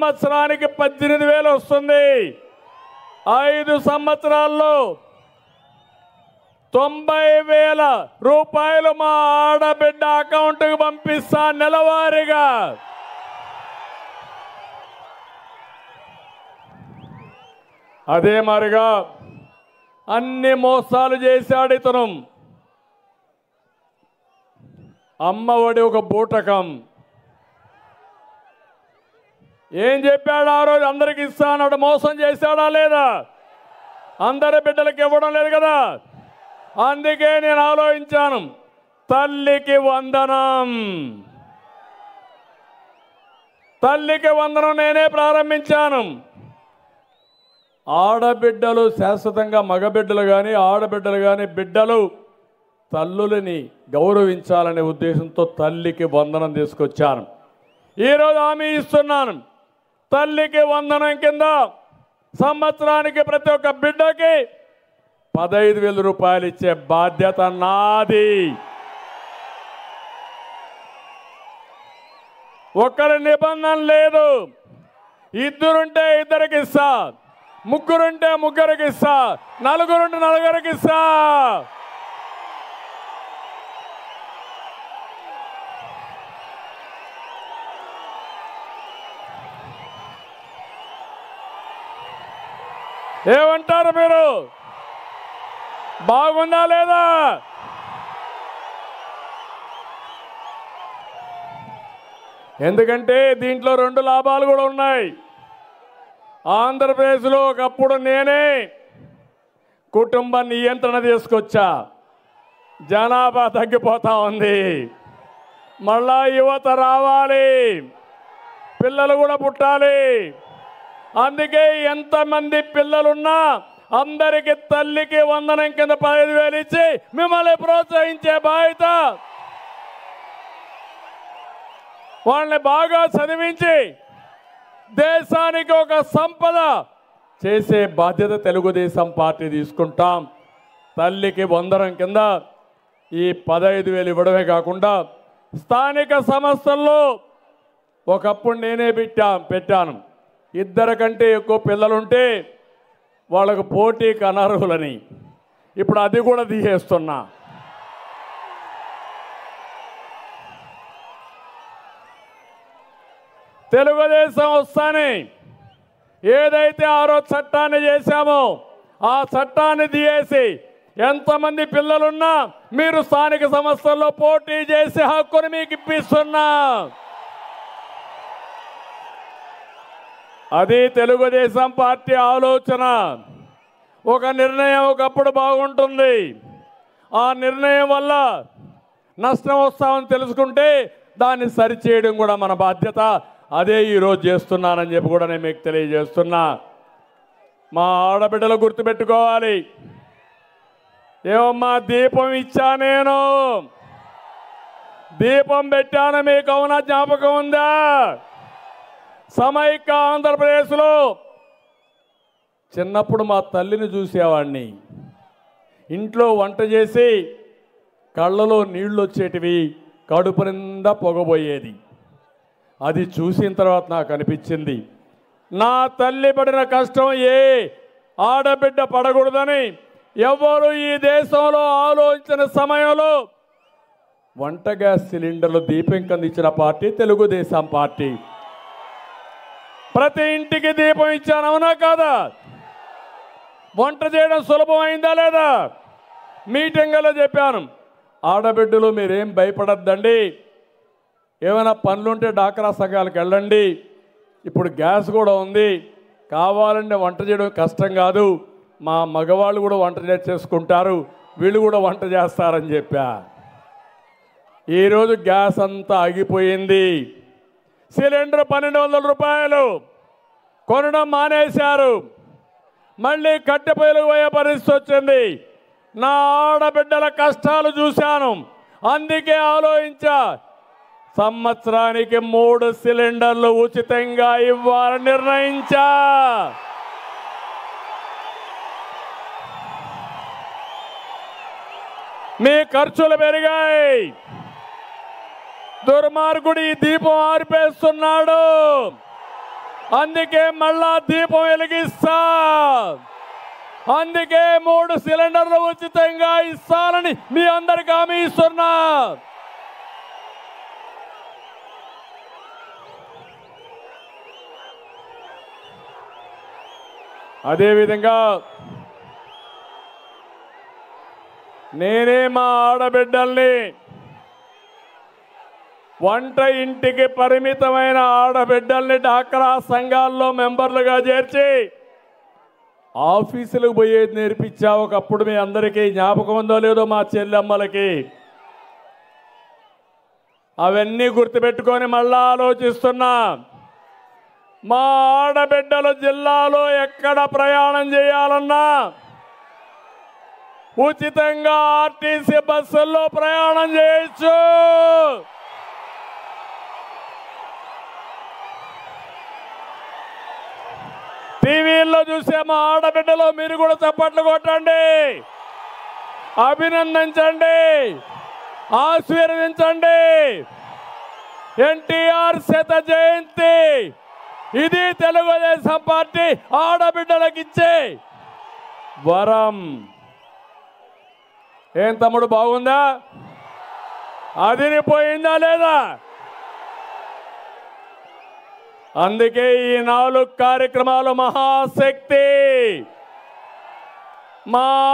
సంవత్సరానికి పద్దెనిమిది వేలు వస్తుంది ఐదు సంవత్సరాల్లో తొంభై వేల రూపాయలు మా ఆడబిడ్డ అకౌంట్కి పంపిస్తా నెలవారీగా అదే మరిగా అన్ని మోసాలు చేశాడు ఇతను అమ్మఒడి ఒక బూటకం ఏం చెప్పాడు ఆ రోజు అందరికి ఇస్తానన్నాడు మోసం చేశాడా లేదా అందరి బిడ్డలకు ఇవ్వడం లేదు కదా అందుకే నేను ఆలోచించాను తల్లికి వందనం తల్లికి వందనం నేనే ప్రారంభించాను ఆడబిడ్డలు శాశ్వతంగా మగబిడ్డలు కానీ ఆడబిడ్డలు కానీ బిడ్డలు తల్లులని గౌరవించాలనే ఉద్దేశంతో తల్లికి వందనం తీసుకొచ్చాను ఈరోజు హామీ ఇస్తున్నాను తల్లికి వందనం కింద సంవత్సరానికి ప్రతి ఒక్క బిడ్డకి పదహైదు వేల రూపాయలు ఇచ్చే బాధ్యత నాది ఒకరి నిబంధన లేదు ఇద్దరుంటే ఇద్దరికి ఇస్తా ముగ్గురుంటే ముగ్గురికి ఇస్తా నలుగురుంటే నలుగురికి ఇస్తా ఏమంటారు మీరు బాగుందా లేదా ఎందుకంటే దీంట్లో రెండు లాభాలు కూడా ఉన్నాయి ఆంధ్రప్రదేశ్లో ఒకప్పుడు నేనే కుటుంబ నియంత్రణ తీసుకొచ్చా జనాభా తగ్గిపోతా ఉంది మళ్ళా యువత రావాలి పిల్లలు కూడా పుట్టాలి అందుకే ఎంతమంది పిల్లలున్నా అందరికి తల్లికి వందనం కింద పదహైదు వేలు ఇచ్చి మిమ్మల్ని ప్రోత్సహించే బాధ్యత వాళ్ళని బాగా చదివించి దేశానికి ఒక సంపద చేసే బాధ్యత తెలుగుదేశం పార్టీ తీసుకుంటాం తల్లికి వందనం కింద ఈ పదహైదు వేలు ఇవ్వడమే కాకుండా స్థానిక సంస్థల్లో ఒకప్పుడు నేనే పెట్టా పెట్టాను ఇద్దరు కంటే ఎక్కువ పిల్లలుంటే వాళ్ళకు పోటీకి అనర్హులని ఇప్పుడు అది కూడా తీసేస్తున్నా తెలుగుదేశం వస్తానే ఏదైతే ఆ రోజు చట్టాన్ని చేశామో ఆ చట్టాన్ని తీయేసి ఎంతమంది పిల్లలున్నా మీరు స్థానిక సంస్థల్లో పోటీ చేసే హక్కును మీకు ఇప్పిస్తున్నా అది తెలుగుదేశం పార్టీ ఆలోచన ఒక నిర్ణయం ఒకప్పుడు బాగుంటుంది ఆ నిర్ణయం వల్ల నష్టం వస్తామని తెలుసుకుంటే దాన్ని సరిచేయడం కూడా మన బాధ్యత అదే ఈరోజు చేస్తున్నానని చెప్పి కూడా నేను మీకు తెలియజేస్తున్నా మా ఆడబిడ్డలు గుర్తుపెట్టుకోవాలి ఏమమ్మా దీపం ఇచ్చా నేను దీపం పెట్టాను మీకు అవునా జ్ఞాపకం ఉందా సమైక్య ఆంధ్రప్రదేశ్లో చిన్నప్పుడు మా తల్లిని చూసేవాడిని ఇంట్లో వంట చేసి కళ్ళలో నీళ్లు వచ్చేటివి కడుపు నిండా పొగబోయేది అది చూసిన తర్వాత నాకు అనిపించింది నా తల్లి పడిన కష్టం ఏ ఆడబిడ్డ పడకూడదని ఎవరు ఈ దేశంలో ఆలోచించిన సమయంలో వంట గ్యాస్ సిలిండర్లు దీపం కింద ఇచ్చిన పార్టీ తెలుగుదేశం పార్టీ ప్రతి ఇంటికి దీపం ఇచ్చాను అవునా కాదా వంట చేయడం సులభమైందా లేదా మీటింగ్లో చెప్పాను ఆడబిడ్డలు మీరేం భయపడద్దండి ఏమైనా పనులుంటే డాక్రా సంఘాలకు వెళ్ళండి ఇప్పుడు గ్యాస్ కూడా ఉంది కావాలంటే వంట చేయడం కష్టం కాదు మా మగవాళ్ళు కూడా వంట చేసుకుంటారు వీళ్ళు కూడా వంట చేస్తారని చెప్పా ఈరోజు గ్యాస్ అంతా ఆగిపోయింది సిలిండర్ పన్నెండు వందల రూపాయలు కొనడం మానేశారు మళ్ళీ కట్టెపొయ్యలు పోయే పరిస్థితి వచ్చింది నా ఆడబిడ్డల కష్టాలు చూశాను అందుకే ఆలోచించా సంవత్సరానికి మూడు సిలిండర్లు ఉచితంగా ఇవ్వాలని నిర్ణయించా మీ ఖర్చులు పెరిగాయి దుర్మార్గుడు ఈ దీపం ఆర్పేస్తున్నాడు అందుకే మళ్ళా దీపం వెలిగిస్తా అందుకే మూడు సిలిండర్లు ఉచితంగా ఇస్తానని మీ అందరికి హామీ ఇస్తున్నా అదేవిధంగా నేనే మా ఆడబిడ్డల్ని వంట ఇంటికి పరిమితమైన ఆడబిడ్డల్ని డాక్రా సంఘాల్లో మెంబర్లుగా చేర్చి ఆఫీసులకు పోయేది నేర్పించా ఒకప్పుడు మీ అందరికీ జ్ఞాపకం ఉందో లేదో మా చెల్లెమ్మలకి అవన్నీ గుర్తుపెట్టుకొని మళ్ళా ఆలోచిస్తున్నా మా ఆడబిడ్డలు జిల్లాలో ఎక్కడ ప్రయాణం చేయాలన్నా ఉచితంగా ఆర్టీసీ బస్సుల్లో ప్రయాణం చేయొచ్చు టీవీల్లో చూసే మా ఆడబిడ్డలో మీరు కూడా చప్పట్లు కొట్టండి అభినందించండి ఆశీర్వదించండి ఎన్టీఆర్ శత జయంతి ఇది తెలుగుదేశం పార్టీ ఆడబిడ్డలకు ఇచ్చే వరం ఏం తమ్ముడు బాగుందా అదిరిపోయిందా లేదా అందుకే ఈ నాలుగు కార్యక్రమాలు మహాశక్తి మా